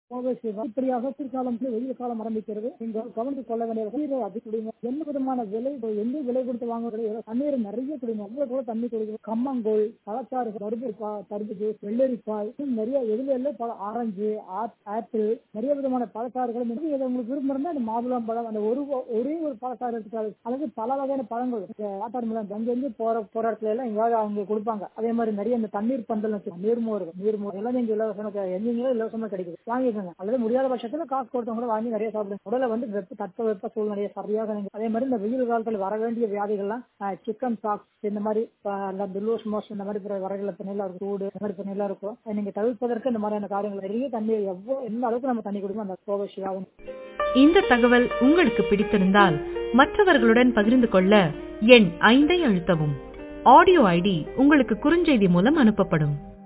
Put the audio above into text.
கோவைசிவா இப்படியாக குளிர்காலம் வெயில் காலம் ஆரம்பிக்கிறது நீங்கள் கவனித்துக் கொள்ள வேண்டிய நீரை அதிக குடிங்க எந்த விதமான விலை எந்த விலை கொடுத்து வாங்குறது தண்ணீர் நிறைய குடிங்க அவ்வளவு கூட தண்ணி குடிக்கணும் கம்மங்கோல் பழச்சாறு தர்பூசா தர்பூஜு வெள்ளரிக்காய் இன்னும் நிறைய எதுல எல்லாம் பழ ஆரஞ்சு ஆப்- ஆப்பிள் நிறைய விதமான பழச்சாறுகளும் இருக்கு இது உங்களுக்கு விருப்பம் இருந்தா அந்த மாதுளம் பழம் அந்த ஒரு ஒரே ஒரு பழச்சாறு எடுத்துக்காது அல்லது பல வகையான பழங்கள் இந்த வாட்டர்மெலன் அங்கங்க போற போற இடத்துல எல்லாம் எங்கேயாவது அவங்க கொடுப்பாங்க அதே மாதிரி நிறைய இந்த தண்ணீர் பந்தல் வச்சு நீர்மோர் நீர்மோர் எல்லாம் நீங்க இலவசமா கெ- எங்கெங்கேயோ இலவசமா கிடைக்குது வாங்கிக்கோங்க அல்லது முடியாத பட்சத்துல காசு கொடுத்தவங்க கூட வாங்கி நிறைய சாப்பிடுங்க உடலை வந்து வெப்ப தட்ப வெப்ப சூழ்நிலையை சரியாக நீங்க அதே மாதிரி இந்த வெயில் காலத்துல வர வேண்டிய வியாதிகள்லாம் சிக்கன் சாக்ஸ் இந்த மாதிரி லூஸ் மோஷன் இந்த மாதிரி பிற வரைகளை தண்ணியெல்லாம் இருக்கும் சூடு இந்த மாதிரி தண்ணியெல்லாம் இருக்கும் அதை நீங்க தவிர்ப்பதற்கு இந்த மாதிரியான காரியங்கள் நிறைய தண்ணி எவ்வளவு எந்த அளவுக்கு நம்ம தண்ணி குடிக்கணும் அந்த கோவசியாவும் இந்த தகவல் உங்களுக்கு பிடித்திருந்தால் மற்றவர்களுடன் பகிர்ந்து கொள்ள எண் ஐந்தை அழுத்தவும் ஆடியோ ஐடி உங்களுக்கு குறுஞ்செய்தி மூலம் அனுப்பப்படும்